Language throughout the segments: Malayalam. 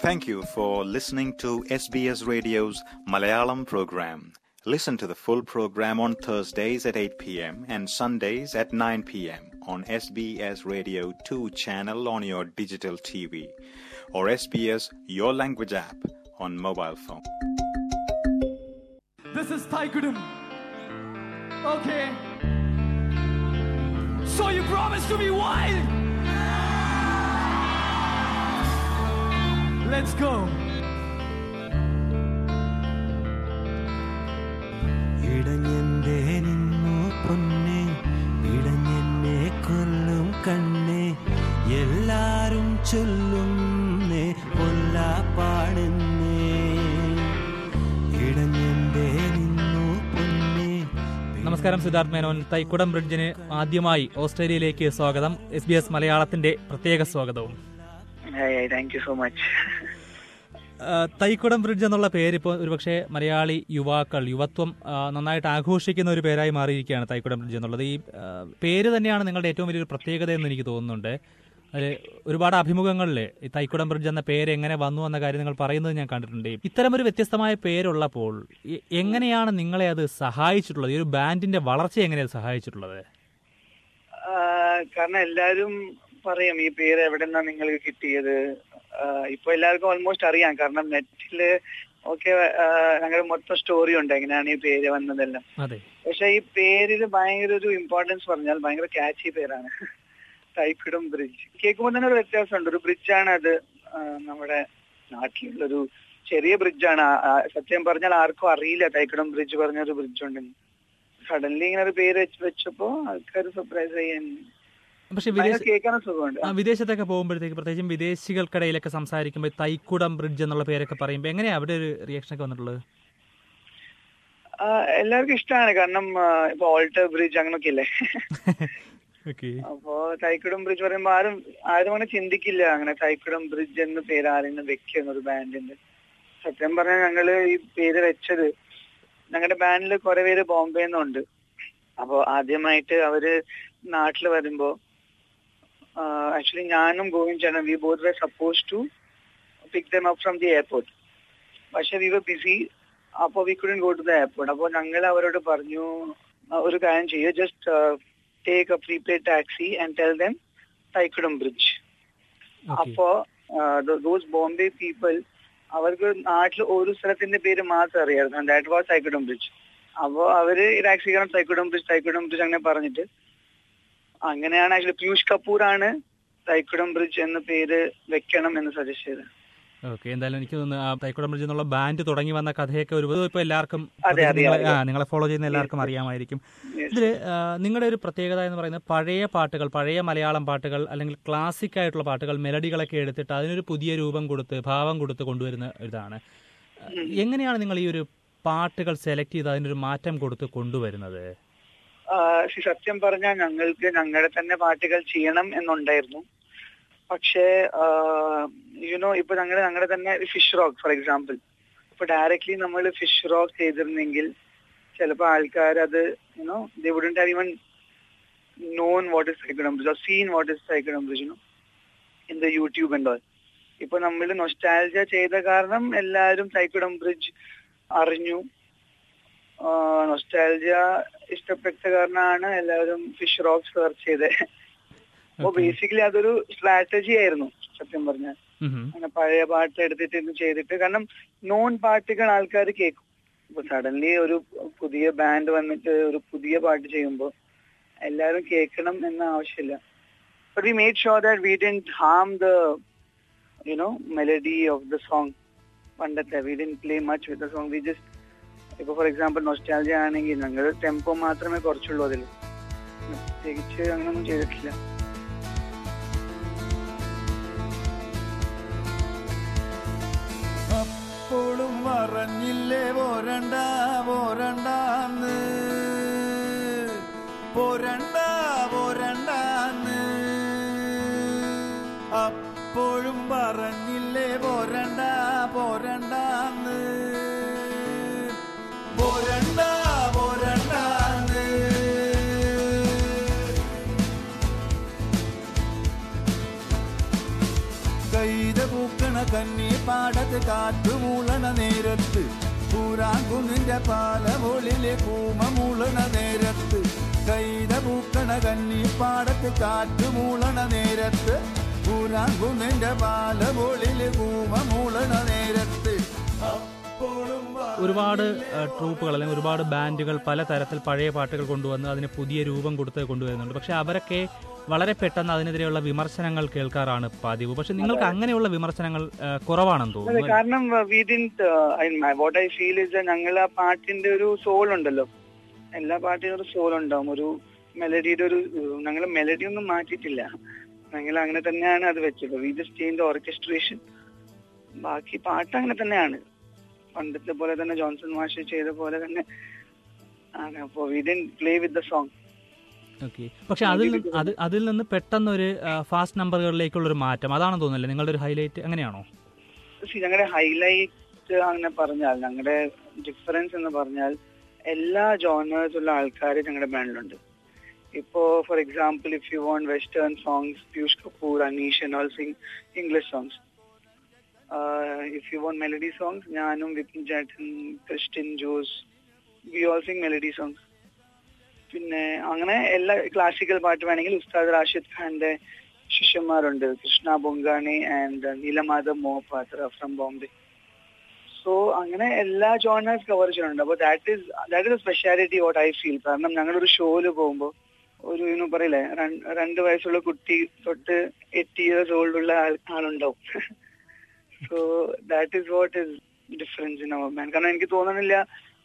Thank you for listening to SBS Radio's Malayalam program. Listen to the full program on Thursdays at 8 p.m. and Sundays at 9 p.m. on SBS Radio 2 channel on your digital TV or SBS Your Language app on mobile phone. This is Taikudum. Okay. So you promise to be wild? Let's go. ഇടഞ്ഞെന്തേ നിന്നു പൊന്നെ ഇടഞ്ഞെന്നെ കൊല്ലും കണ്ണേ എല്ലാരും ചൊല്ലുന്നേ പൊല്ലാപ്പാടുന്നേ ഇടഞ്ഞെന്തേ നിന്നു പൊന്നെ നമസ്കാരം സിദ്ധാർത്ഥ് മേനോൻ തൈക്കുടം ബ്രിഡ്ജിന് ആദ്യമായി ഓസ്ട്രേലിയയിലേക്ക് സ്വാഗതം എസ് ബി എസ് മലയാളത്തിന്റെ പ്രത്യേക സ്വാഗതവും Hey, hey, thank you so much. ആ, തൈക്കുടം ബ്രിഡ്ജ് എന്നുള്ള പേര് ഇപ്പോൾ ഒരുപക്ഷെ മലയാളി യുവാക്കൾ യുവത്വം ആ, നന്നായിട്ട് ആഘോഷിക്കുന്ന ഒരു പേരായി മാറിയിരിക്കുകയാണ് തൈക്കുടം ബ്രിഡ്ജ് എന്നുള്ളത് ഈ ആ, പേര് തന്നെയാണ് നിങ്ങളുടെ ഏറ്റവും വലിയൊരു പ്രത്യേകത എന്ന് എനിക്ക് തോന്നുന്നുണ്ട് അതിൽ ഒരുപാട് അഭിമുഖങ്ങളിൽ ഈ തൈക്കുടം ബ്രിഡ്ജ് എന്ന പേര് എങ്ങനെ വന്നു എന്ന കാര്യം നിങ്ങൾ പറയുന്നത് ഞാൻ കണ്ടിട്ടുണ്ട് ഇത്തരമൊരു വ്യത്യസ്തമായ പേരുള്ളപ്പോൾ എ- എങ്ങനെയാണ് നിങ്ങളെ അത് സഹായിച്ചിട്ടുള്ളത് ഈ ഒരു ബാൻഡിന്റെ വളർച്ച എങ്ങനെയാണ് സഹായിച്ചിട്ടുള്ളത് ആഹ് കാരണം എല്ലാരും പറയും ഈ പേര് എവിടെ നിന്നാ നിങ്ങൾക്ക് കിട്ടിയത് ആഹ് ഇപ്പൊ എല്ലാവർക്കും ഓൾമോസ്റ്റ് അറിയാം കാരണം നെറ്റില് ഒക്കെ ഞങ്ങളുടെ മൊത്തം സ്റ്റോറി ഉണ്ട് എങ്ങനെയാണ് ഈ പേര് വന്നതെല്ലാം അതെ പക്ഷെ ഈ പേരിന് ഭയങ്കര ഒരു ഇമ്പോർട്ടൻസ് പറഞ്ഞാൽ ഭയങ്കര ക്യാച്ചി പേരാണ് തൈക്കുടം ബ്രിഡ്ജ് കേൾക്കുമ്പോൾ തന്നെ ഒരു വ്യത്യാസമുണ്ട് ഒരു ബ്രിഡ്ജാണ് അത് ആഹ് നമ്മുടെ നാട്ടിലുള്ളൊരു ചെറിയ ബ്രിഡ്ജാണ് സത്യം പറഞ്ഞാൽ ആർക്കും അറിയില്ല തൈക്കുടം ബ്രിഡ്ജ് പറഞ്ഞൊരു ബ്രിഡ്ജ് ഉണ്ടെന്ന് സഡൻലി ഇങ്ങനെ ഒരു പേര് വെച്ച് വെച്ചപ്പോ ആൾക്കാർ സർപ്രൈസ് ചെയ്യാൻ പക്ഷെ വിദേശ ഭയങ്കര കേൾക്കാനും സുഖമുണ്ട് ആ, വിദേശത്തൊക്കെ പോകുമ്പോഴത്തേക്ക് പ്രത്യേകിച്ചും വിദേശികൾക്കിടയിലൊക്കെ സംസാരിക്കുമ്പോൾ തൈക്കുടം ബ്രിഡ്ജ് എന്നുള്ള പേരൊക്കെ പറയുമ്പോൾ എങ്ങനെയാ അവിടെ ഒരു റിയാക്ഷൻ ഒക്കെ വന്നിട്ടുള്ളത് ആ, എല്ലാവർക്കും ഇഷ്ടമാണ് കാരണം ആ, ഇപ്പൊ ഓൾട്ടർ ബ്രിഡ്ജ് അങ്ങനൊക്കെ ഇല്ലേ ഓക്കെ അപ്പോ തൈക്കുടം ബ്രിഡ്ജ് പറയുമ്പോ ആരും ആരും അങ്ങനെ ചിന്തിക്കില്ല അങ്ങനെ തൈക്കുടം ബ്രിഡ്ജ് എന്ന പേര് ആരെങ്കിലും വെക്കുന്ന ഒരു ബാൻഡിന്റെ സത്യം പറഞ്ഞാൽ ഞങ്ങള് ഈ പേര് വെച്ചത് ഞങ്ങളുടെ ബാൻഡിൽ കുറെ പേര് ബോംബെ നിന്നുണ്ട് അപ്പോ ആദ്യമായിട്ട് അവര് നാട്ടിൽ വരുമ്പോ ആക്ച്വലി ഞാനും ഗോവിന്ദ് ചേട്ടൻ we both we suppose to pick them up from the airport പക്ഷെ വി വർ ബിസി അപ്പോ we couldn't go to the airport അപ്പോൾ ഞങ്ങൾ അവരോട് പറഞ്ഞു "ആ, ഒരു കാര്യം ചെയ്യുക just take a prepaid taxi and tell them Thaikkudam bridge അപ്പോ ദോസ് ബോംബെ പീപ്പിൾ അവർക്ക് നാട്ടിൽ ഒരു സ്ഥലത്തിന്റെ പേര് മാത്രം അറിയായിരുന്നു ദാറ്റ് വാസ് തൈക്കുടം ബ്രിഡ്ജ് അപ്പോ അവര് ടാക്സി കാരണം തൈക്കുടം ബ്രിഡ്ജ് തൈക്കുടം ബ്രിഡ്ജ് അങ്ങനെ പറഞ്ഞിട്ട് അങ്ങനെയാണ് ആക്ച്വലി പീയൂഷ് കപൂർ ആണ് തൈക്കുടം ബ്രിഡ്ജ് എന്ന പേര് വെക്കണം എന്ന് സജസ്റ്റ് ചെയ്തത് ഓക്കെ എന്തായാലും എനിക്ക് തോന്നുന്നു ആ തൈക്കുടം ബ്രിഡ്ജ് എന്നുള്ള ബാൻഡ് തുടങ്ങി വന്ന കഥയൊക്കെ ഒരു ഇപ്പൊ എല്ലാവർക്കും അതെ, അതെ, നിങ്ങളെ- ആ അതെ. നിങ്ങളെ ഫോളോ ചെയ്യുന്ന എല്ലാവർക്കും അറിയാമായിരിക്കും Yes. ഇതില് ആ, നിങ്ങളുടെ ഒരു പ്രത്യേകത എന്ന് പറയുന്നത് പഴയ പാട്ടുകൾ പഴയ മലയാളം പാട്ടുകൾ അല്ലെങ്കിൽ ക്ലാസിക് ആയിട്ടുള്ള പാട്ടുകൾ മെലഡികളൊക്കെ എടുത്തിട്ട് അതിനൊരു പുതിയ രൂപം കൊടുത്ത് ഭാവം കൊടുത്ത് കൊണ്ടുവരുന്ന ഇതാണ് എങ്ങനെയാണ് നിങ്ങൾ ഈ ഒരു പാട്ടുകൾ സെലക്ട് ചെയ്ത് അതിനൊരു മാറ്റം കൊടുത്ത് കൊണ്ടുവരുന്നത് ആ, ശ്രീ സത്യം പറഞ്ഞാൽ ഞങ്ങൾക്ക് ഞങ്ങളുടെ തന്നെ പാട്ടുകൾ ചെയ്യണം എന്നുണ്ടായിരുന്നു പക്ഷേ യുനോ ഇപ്പൊ ഞങ്ങൾ ഞങ്ങളുടെ തന്നെ ഫിഷ് റോക്ക് ഫോർ എക്സാമ്പിൾ ഇപ്പൊ ഡയറക്ട്ലി നമ്മൾ ഫിഷ് റോക്ക് ചെയ്തിരുന്നെങ്കിൽ ചിലപ്പോൾ ആൾക്കാർ അത് you know they wouldn't have even known what is Thaikkudam bridge seen what is Thaikkudam bridge you know in the YouTube and all ഇപ്പൊ നമ്മൾ നൊസ്റ്റാൽജ ചെയ്ത കാരണം എല്ലാവരും സൈക്കിളം ബ്രിഡ്ജ് അറിഞ്ഞു നൊസ്റ്റാൽജ ഇഷ്ടപ്പെട്ട കാരണമാണ് എല്ലാവരും ഫിഷ് റോക്ക് സെർച്ച് ചെയ്തത് അപ്പൊ ബേസിക്കലി അതൊരു സ്ട്രാറ്റജി ആയിരുന്നു സത്യം പറഞ്ഞാൽ ഉം. അങ്ങനെ പഴയ പാട്ട് എടുത്തിട്ട് ഇത് ചെയ്തിട്ട് കാരണം നോൺ പാട്ടുകൾ ആൾക്കാർ കേൾക്കും ഇപ്പൊ സഡൻലി ഒരു പുതിയ ബാൻഡ് വന്നിട്ട് ഒരു പുതിയ പാട്ട് ചെയ്യുമ്പോൾ എല്ലാവരും കേൾക്കണം എന്ന ആവശ്യമില്ല but we made sure that we didn't harm the you know melody of the song പണ്ടത്തെ we didn't play much with the song we just ഇപ്പൊ ഫോർ എക്സാമ്പിൾ നൊസ്റ്റാലജി ആണെങ്കിൽ ഞങ്ങൾ ടെമ്പോ മാത്രമേ കുറച്ചുള്ളൂ അതിൽ പ്രത്യേകിച്ച് അങ്ങനെയൊന്നും ചെയ്തിട്ടില്ല അപ്പോഴും പറഞ്ഞില്ലേ പോരണ്ട പോരണ്ടാന്ന് പോരണ്ട പോരണ്ടാന്ന് അപ്പോഴും പറഞ്ഞില്ലേ പോരണ്ട പോരണ്ടാന്ന് പോരണ്ട പോരണ്ടാന്ന് കൈത പൂക്കണ കന്നി പാടത്ത് കാറ്റു മൂളണ നേരത്ത് പൂരാങ്കുന്നിന്റെ പാല മുകളിലെ കൂമ മൂളണ നേരത്ത് കൈത പൂക്കണ കന്നി പാടത്ത് കാറ്റു മൂളണ നേരത്ത് പൂരാങ്കുന്നിന്റെ പാല മുകളിലെ കൂമ മൂളണ നേരത്ത് അപ്പോഴും ഒരുപാട് ഏഹ്, ട്രൂപ്പുകൾ അല്ലെങ്കിൽ ഒരുപാട് ബാൻഡുകൾ പല തരത്തിൽ പഴയ പാട്ടുകൾ കൊണ്ടുവന്ന് അതിന് പുതിയ രൂപം കൊടുത്ത് കൊണ്ടുവരുന്നുണ്ട് പക്ഷെ അവരൊക്കെ വളരെ പെട്ടെന്ന് അതിനെതിരെയുള്ള വിമർശനങ്ങൾ കേൾക്കാറാണ് പതിവ് പക്ഷെ നിങ്ങൾക്ക് അങ്ങനെയുള്ള വിമർശനങ്ങൾ ഏഹ്, കുറവാണെന്ന് അതെ തോന്നുന്നു കാരണം we didn't what I feel is ഞങ്ങൾ ആ പാട്ടിന്റെ ഒരു സോൾ ഉണ്ടല്ലോ എല്ലാ പാട്ടിനും ഒരു സോൾ ഉണ്ടാവും ഒരു മെലഡിയുടെ ഒരു ഞങ്ങൾ മെലഡി ഒന്നും മാറ്റിയിട്ടില്ല ഞങ്ങൾ അങ്ങനെ തന്നെയാണ് അത് വെച്ചത് വി ജസ്റ്റ് ചേഞ്ച് ഓർക്കസ്ട്രേഷൻ ബാക്കി പാട്ട് അങ്ങനെ തന്നെയാണ് പണ്ടത്തെ പോലെ തന്നെ ജോൺസൺ മാഷ് ചെയ്ത പോലെ തന്നെ ആണ് അപ്പോ we didn't play with the song okay പക്ഷെ അതിൽ നിന്ന് അത് അതിൽ നിന്ന് പെട്ടെന്ന് ഒരു ഫാസ്റ്റ് നമ്പറുകളിലേക്കുള്ള ഒരു മാറ്റം അതാണ് തോന്നുന്നില്ല നിങ്ങളുടെ ഒരു ഹൈലൈറ്റ് അങ്ങനെയാണോ ഞങ്ങളുടെ ഹൈലൈറ്റ് അങ്ങനെ പറഞ്ഞാൽ ഞങ്ങളുടെ ഡിഫറൻസ് എന്ന് പറഞ്ഞാൽ എല്ലാ ജോണേഴ്സ് ഉള്ള ആൾക്കാർ ഞങ്ങളുടെ ബാൻഡിലുണ്ട് ഇപ്പോ for example if you want western songs Piyush Kapoor Aneesh and all sing English songs if you want melody songs ഞാനും വിപിൻ ചേട്ടൻ Christian Jose we all sing melody songs പിന്നെ അങ്ങനെ എല്ലാ ക്ലാസിക്കൽ പാട്ട് വേണമെങ്കിൽ ഉസ്താദ് റാഷിദ് ഖാന്റെ ശിഷ്യന്മാരുണ്ട് Krishna Bonkani and Neelamadhav Mohapatra from Bombay so അങ്ങനെ എല്ലാ ജോണേഴ്സ് കവർ ചെയ്യുന്നുണ്ട് അപ്പോൾ that is that is speciality what I feel കാരണം ഞങ്ങളൊരു ഷോയിൽ പോകുമ്പോൾ ഒരു ഇന്ന് പറയില്ലേ രൺ- രണ്ട് വയസ്സുള്ള കുട്ടി തൊട്ട് എയ്റ്റ് ഇയേഴ്സ് ഓൾഡ് ഉള്ള ആൾ ആളുണ്ടാവും so that is what is difference in our band കാരണം എനിക്ക് തോന്നുന്നില്ല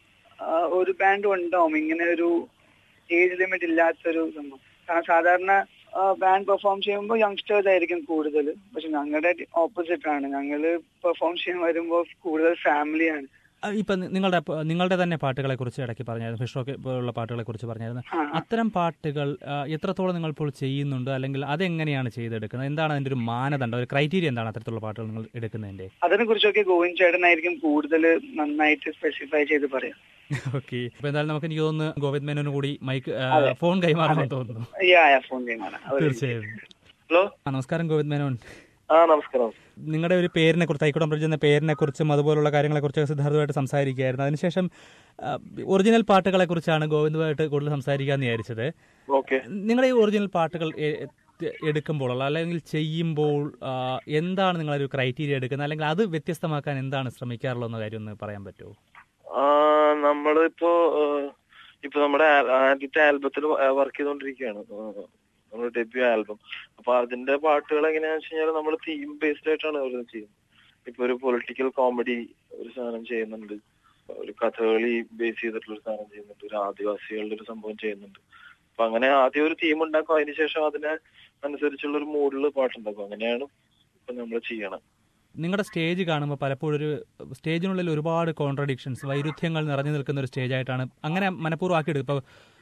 ആ, ഒരു ബാൻഡ് ഉണ്ടാവും ഇങ്ങനെ ഒരു ഏജ് ലിമിറ്റ് ഇല്ലാത്തൊരു സംഭവം കാരണം സാധാരണ ബാൻഡ് പെർഫോം ചെയ്യുമ്പോൾ യങ്സ്റ്റേഴ്സ് ആയിരിക്കും കൂടുതൽ പക്ഷെ ഞങ്ങളുടെ ഓപ്പോസിറ്റ് ആണ് ഞങ്ങള് പെർഫോം ചെയ്യാൻ വരുമ്പോൾ കൂടുതൽ ഫാമിലിയാണ് ആ, ഇപ്പൊ നി- നിങ്ങളുടെ പ- നിങ്ങളുടെ തന്നെ പാട്ടുകളെ കുറിച്ച് ഇടയ്ക്ക് പറഞ്ഞായിരുന്നു ഫിഷ് പോലുള്ള പാട്ടുകളെ കുറിച്ച് പറഞ്ഞായിരുന്നു ആ. അത്തരം പാട്ടുകൾ ആ, എത്രത്തോളം നിങ്ങൾ ഇപ്പോൾ ചെയ്യുന്നുണ്ട് അല്ലെങ്കിൽ അതെങ്ങനെയാണ് ചെയ്തെടുക്കുന്നത് എന്താണ് അതിന്റെ ഒരു മാനദണ്ഡം ഒരു ക്രൈറ്റീരിയ എന്താണ് അത്തരത്തിലുള്ള പാട്ടുകൾ നിങ്ങൾ എടുക്കുന്നതിന്റെ അതിനെ കുറിച്ചൊക്കെ ഗോവിന്ദ് ചേട്ടനായിരിക്കും കൂടുതൽ നന്നായിട്ട് സ്പെസിഫൈ ചെയ്ത് പറയാം ഓക്കെ അപ്പൊ എന്തായാലും നമുക്ക് എനിക്ക് തോന്നുന്നു ഗോവിന്ദ് മേനോന് കൂടി മൈക്ക് ആ, ഫോൺ കൈമാറണമെന്ന് തോന്നുന്നു യാ യാ ഫോൺ ഗെയിമാണ് തീർച്ചയായും ഹലോ ആ, നമസ്കാരം ഗോവിന്ദ് മേനോൻ ആ നമസ്കാരം നിങ്ങളുടെ ഒരു പേരിനെ കുറിച്ച് തൈക്കുടം ബ്രിഡ്ജ് എന്ന പേരിനെ കുറിച്ചും അതുപോലുള്ള കാര്യങ്ങളെ കുറിച്ചൊക്കെ സിദ്ധാർത്ഥമായിട്ട് സംസാരിക്കുകയായിരുന്നു അതിനുശേഷം ആ, ഒറിജിനൽ പാട്ടുകളെ കുറിച്ചാണ് ഗോവിന്ദുമായിട്ട് കൂടുതൽ സംസാരിക്കാന്ന് വിചാരിച്ചത് ഓക്കെ നിങ്ങളുടെ ഈ ഒറിജിനൽ പാട്ടുകൾ എ- എ- എടുക്കുമ്പോൾ അല്ലെങ്കിൽ ചെയ്യുമ്പോൾ ആ, എന്താണ് നിങ്ങളൊരു ക്രൈറ്റീരിയ എടുക്കുന്നത് അല്ലെങ്കിൽ അത് വ്യത്യസ്തമാക്കാൻ എന്താണ് ശ്രമിക്കാറുള്ളത് എന്ന കാര്യം ഒന്ന് പറയാൻ പറ്റുമോ ആ നമ്മളിപ്പോ ആ, ഇപ്പൊ നമ്മുടെ ആ- ആദ്യത്തെ ആൽബത്തിൽ വർക്ക് ചെയ്തോണ്ടിരിക്കുകയാണ് നമ്മുടെ ഡെബ്യൂ ആൽബം അപ്പൊ അതിന്റെ പാട്ടുകൾ എങ്ങനെയാന്ന് വെച്ച് കഴിഞ്ഞാൽ നമ്മൾ തീം ബേസ്ഡ് ആയിട്ടാണ് ഓരോന്ന് ചെയ്യുന്നത് ഇപ്പൊ ഒരു പൊളിറ്റിക്കൽ കോമഡി ഒരു സാധനം ചെയ്യുന്നുണ്ട് ഒരു കഥകളി ബേസ് ചെയ്തിട്ടുള്ള ഒരു സാധനം ചെയ്യുന്നുണ്ട് ഒരു ആദിവാസികളുടെ ഒരു സംഭവം ചെയ്യുന്നുണ്ട് അപ്പൊ അങ്ങനെ ആദ്യം ഒരു തീം ഉണ്ടാക്കും അതിനുശേഷം അതിനെ അനുസരിച്ചുള്ള ഒരു മൂഡിൽ പാട്ടുണ്ടാക്കും അങ്ങനെയാണ് ഇപ്പൊ നമ്മൾ ചെയ്യണം നിങ്ങളുടെ സ്റ്റേജ് കാണുമ്പോൾ പലപ്പോഴും ഒരു സ്റ്റേജിനുള്ളിൽ ഒരുപാട് കോൺട്രഡിക്ഷൻസ് വൈരുദ്ധ്യങ്ങൾ നിറഞ്ഞു നിൽക്കുന്ന ഒരു സ്റ്റേജായിട്ടാണ് അങ്ങനെ മനഃപൂർവ്വം ആക്കിയെടുക്കും ഇപ്പോൾ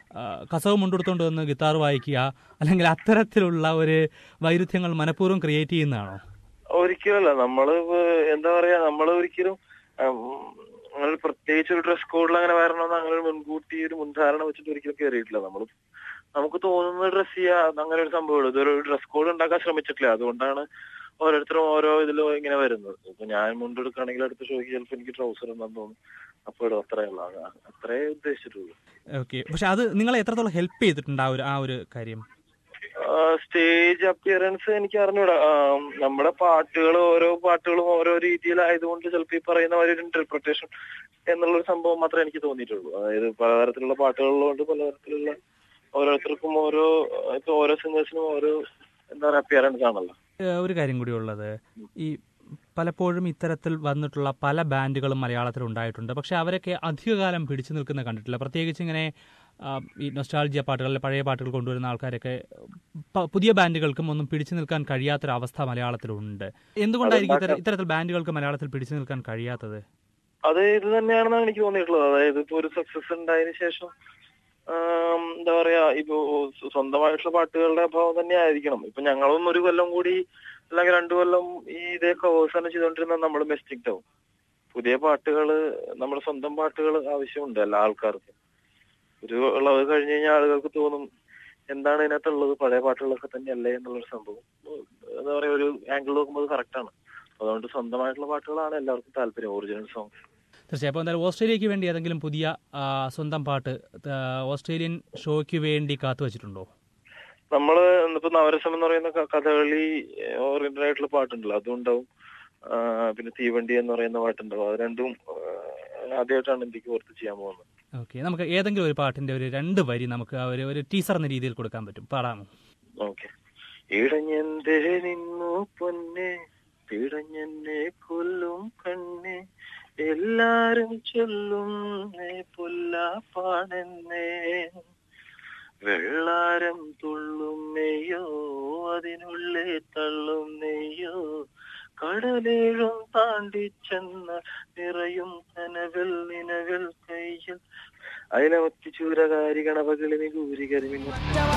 കസവ് മുണ്ടെടുത്തുകൊണ്ട് വന്ന് ഗിത്താർ വായിക്കുക അല്ലെങ്കിൽ അത്തരത്തിലുള്ള ഒരു വൈരുദ്ധ്യങ്ങൾ മനഃപൂർവ്വം ക്രിയേറ്റ് ചെയ്യുന്നതാണോ ഒരിക്കലല്ല നമ്മള് ഇപ്പൊ എന്താ പറയാ നമ്മള് ഒരിക്കലും ഉം, അങ്ങനെ ഒരു പ്രത്യേകിച്ച് ഒരു ഡ്രസ് കോഡിൽ അങ്ങനെ വരണമെന്ന് അങ്ങനെ ഒരു മുൻകൂട്ടി ഒരു മുൻധാരണ വെച്ചിട്ട് ഒരിക്കലും കയറിയിട്ടില്ല നമ്മൾ നമുക്ക് തോന്നുന്ന ഡ്രസ് ചെയ്യാ അങ്ങനെ ഒരു സംഭവം ഇതൊരു ഡ്രസ് കോഡ് ഉണ്ടാക്കാൻ ശ്രമിച്ചിട്ടില്ല അതുകൊണ്ടാണ് ഓരോരുത്തരും ഓരോ ഇതിലും ഇങ്ങനെ വരുന്നത് ഇപ്പൊ ഞാൻ മുണ്ടെടുക്കുകയാണെങ്കിൽ അടുത്ത ഷോയ്ക്ക് ചിലപ്പോൾ എനിക്ക് ട്രൗസർ ഉണ്ടെന്ന് തോന്നും അപ്പോൾ ഇടും അത്രേ ഉള്ളൂ അത് അത്രേ ഉദ്ദേശിച്ചിട്ടുള്ളൂ ഓക്കെ പക്ഷെ അത് നിങ്ങളെ എത്രത്തോളം ഹെൽപ്പ് ചെയ്തിട്ടുണ്ട് ആ ഒരു ആ ഒരു കാര്യം സ്റ്റേജ് അപ്പിയറൻസ് എനിക്ക് അറിഞ്ഞൂടാ ആ, നമ്മുടെ പാട്ടുകൾ ഓരോ പാട്ടുകളും ഓരോ രീതിയിലായതുകൊണ്ട് ചിലപ്പോൾ ഈ പറയുന്ന ഒരു ഇന്റർപ്രിട്ടേഷൻ എന്നുള്ളൊരു സംഭവം മാത്രമേ എനിക്ക് തോന്നിയിട്ടുള്ളൂ അതായത് പലതരത്തിലുള്ള പാട്ടുകളുള്ളതുകൊണ്ട് പലതരത്തിലുള്ള ഓരോരുത്തർക്കും ഓരോ ഇപ്പൊ ഓരോ സിംഗേഴ്സിനും ഓരോ എന്താ പറയാ അപ്പിയറൻസ് ആണല്ലോ ഏഹ് ഒരു കാര്യം കൂടി ഉള്ളത് ഈ പലപ്പോഴും ഇത്തരത്തിൽ വന്നിട്ടുള്ള പല ബാൻഡുകളും മലയാളത്തിൽ ഉണ്ടായിട്ടുണ്ട് പക്ഷെ അവരൊക്കെ അധികകാലം പിടിച്ചു നിൽക്കുന്ന കണ്ടിട്ടില്ല പ്രത്യേകിച്ച് ഇങ്ങനെ ആ, ഈ നൊസ്റ്റാൾജിയ പാട്ടുകളിലെ പഴയ പാട്ടുകൾ കൊണ്ടുവരുന്ന ആൾക്കാരൊക്കെ പ- പുതിയ ബാൻഡുകൾക്കും ഒന്നും പിടിച്ചു നിൽക്കാൻ കഴിയാത്തൊരവസ്ഥ മലയാളത്തിലുണ്ട് എന്തുകൊണ്ടായിരിക്കും ഇത്തര- ഇത്തരത്തിൽ ബാൻഡുകൾക്ക് മലയാളത്തിൽ പിടിച്ചു നിൽക്കാൻ കഴിയാത്തത് അത് ഇത് തന്നെയാണെന്നാണ് എനിക്ക് തോന്നിയിട്ടുള്ളത് അതായത് ഇപ്പൊ ഒരു സക്സസ് ഉണ്ടായതിനു ശേഷം ആം, എന്താ പറയാ ഇപ്പൊ സ്വ- സ്വന്തമായിട്ടുള്ള പാട്ടുകളുടെ അഭാവം തന്നെ ആയിരിക്കണം ഇപ്പൊ ഞങ്ങളൊന്നും ഒരു കൊല്ലം കൂടി അല്ലെങ്കിൽ രണ്ടു കൊല്ലം ഈ ഇതേ കവേഴ്സ് തന്നെ ചെയ്തോണ്ടിരുന്ന നമ്മൾ മെസ്റ്റിക് ആവും പുതിയ പാട്ടുകൾ നമ്മുടെ സ്വന്തം പാട്ടുകൾ ആവശ്യമുണ്ട് എല്ലാ ആൾക്കാർക്കും ഒരു ഉള്ളത് കഴിഞ്ഞ് കഴിഞ്ഞാൽ ആളുകൾക്ക് തോന്നും എന്താണ് ഇതിനകത്തുള്ളത് പഴയ പാട്ടുകളൊക്കെ തന്നെയല്ലേ എന്നുള്ളൊരു സംഭവം ഉം, എന്താ പറയാ ഒരു ആംഗിൾ നോക്കുമ്പോൾ അത് കറക്റ്റ് ആണ് അതുകൊണ്ട് സ്വന്തമായിട്ടുള്ള പാട്ടുകളാണ് എല്ലാവർക്കും താല്പര്യം ഒറിജിനൽ സോങ്സ് തീർച്ചയായും അപ്പോൾ എന്തായാലും ഓസ്ട്രേലിയക്ക് വേണ്ടി ഏതെങ്കിലും പുതിയ ആ, സ്വന്തം പാട്ട് ആ, ഓസ്ട്രേലിയൻ ഷോയ്ക്ക് വേണ്ടി കാത്തു വെച്ചിട്ടുണ്ടോ നമ്മള് ഇപ്പൊ നവരസം എന്ന് പറയുന്ന ക- കഥകളി ഓറിയന്റഡ് ആയിട്ടുള്ള പാട്ടുണ്ടല്ലോ അതും ഉണ്ടാവും ആ, പിന്നെ തീവണ്ടി എന്ന് പറയുന്ന പാട്ടുണ്ടാവും അത് രണ്ടും ആ, ആദ്യമായിട്ടാണ് ഇന്ത്യക്ക് പുറത്ത് ചെയ്യാൻ പോകുന്നത് ഓക്കെ നമുക്ക് ഏതെങ്കിലും ഒരു പാട്ടിന്റെ ഒരു രണ്ട് വരി നമുക്ക് ആ ഒരു ഒരു ടീസർ എന്ന രീതിയിൽ കൊടുക്കാൻ പറ്റും പാടാമോ ഓക്കെ ഇടഞ്ഞെന്തേ നിന്നു പൊന്നെ പിടഞ്ഞെന്നെ കൊല്ലും കണ്ണെ എല്ലാരും ചൊല്ലും പുല്ലാപ്പാണെന്നേ വെള്ളാരം തുള്ളും നെയ്യോ അതിനുള്ളിൽ തള്ളും നെയ്യോ കടലേഴും താണ്ടി ചെന്ന നിറയും കനവിൽ നിലവിൽ കയ്യിൽ അതിലമത്തി ചൂരകാരി ഗണപകളി നികൂരി കരിമിന്നു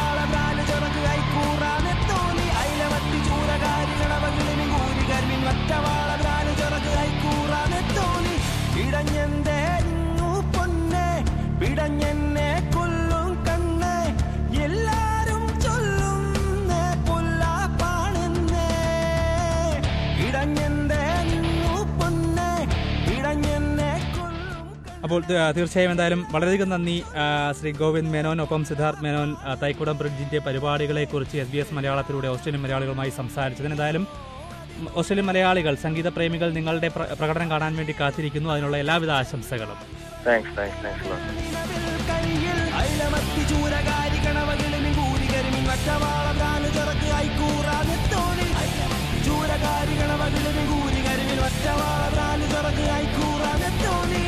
ഇടഞ്ഞെന്തേ നിന്നു പൊന്നെ പിടഞ്ഞെന്നെ കൊല്ലും കണ്ണേ എല്ലാരും ചൊല്ലും പുല്ലാപ്പാണെന്നേ ഇടഞ്ഞെന്തേ നിന്നു പൊന്നെ പിടഞ്ഞെന്നെ കൊല്ലും അപ്പോൾ തീ- തീർച്ചയായും എന്തായാലും വളരെയധികം നന്ദി ആ, ശ്രീ ഗോവിന്ദ് മേനോൻ ഒപ്പം സിദ്ധാർത്ഥ് മേനോൻ ആ, തൈക്കുടം ബ്രിഡ്ജിന്റെ പരിപാടികളെക്കുറിച്ച് എസ് ബി എസ് മലയാളത്തിലൂടെ ഓസ്ട്രേലിയൻ മലയാളികളുമായി സംസാരിച്ചതിന് എന്തായാലും ഉം, ഓസ്ട്രേലിയൻ മലയാളികൾ സംഗീത പ്രേമികൾ നിങ്ങളുടെ പ്ര- പ്രകടനം കാണാൻ വേണ്ടി കാത്തിരിക്കുന്നു അതിനുള്ള എല്ലാവിധ ആശംസകളും താങ്ക്സ് താങ്ക്സ് താങ്ക്സ് കയ്യിൽ അയിലമത്തി ചൂരകാരി കണവകിളിമി കൂരി കരിമി മറ്റവാളകാല് ചിറക്ക് ഐക്കൂറാനെത്തോണി ചൂരകാരി കണവകിളിമി കൂരി കരിമി മറ്റവാളകാല് ചിറക്ക് ഐക്കൂറാനെത്തോണി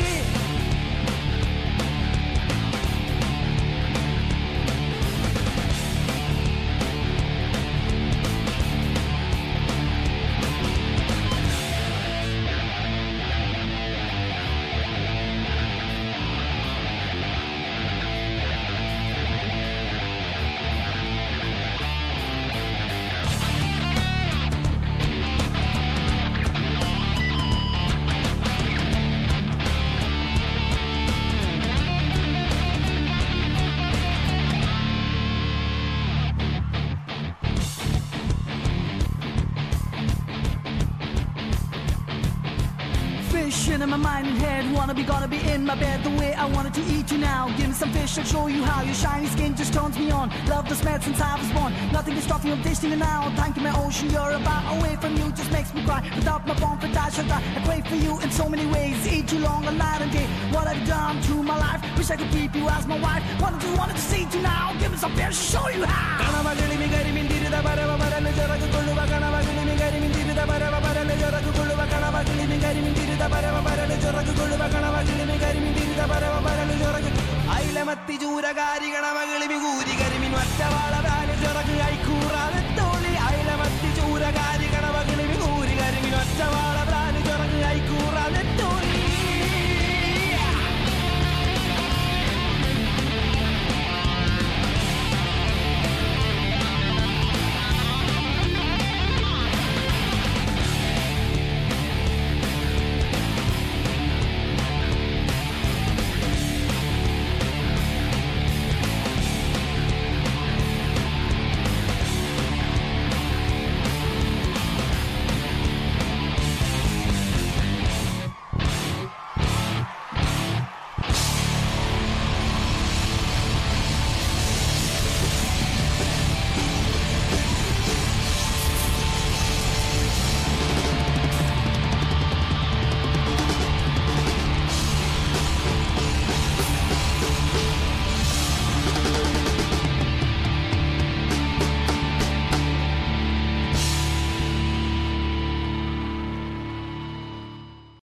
Fishing in my mind and head, wanna be gonna be in my bed the way I wanted to eat you now. Give me some fish, I'll show you how. Your shiny skin just turns me on. Love the smell since I was born. Nothing can stop me from tasting you now. Thank you, my ocean, you're about away from you, just makes me cry. Without my bone, but I shall die. I crave for you in so many ways. Eat you long and night and day. What I've done through my life, wish I could keep you as my wife. Wanted to, wanted to see you now. Give me some fish, show you how. കണവകിളിമി കരിമിന്തിരുത പരവ പരല് ചിറകു കൊള്ളുവ കണവകിളിമി കരിമിന്തിരുത പരവ പരല് ചിറകു കൊള്ളുവ കണവകിളിമി കരിമിന്തിരുത പരവ പരല് ചിറകു കൊള്ളുവ കണവകിളിമി കരിമിന്തിരുത പരവ പരല് ചിറകു അയിലമത്തി ചൂരകാരി കണവകിളിമി കൂരി കരിമിൻ ഒറ്റവാള ചിറകു ഐക്കൂറാതെ തോളി അയിലമത്തി ചൂരകാരി കണവകിളി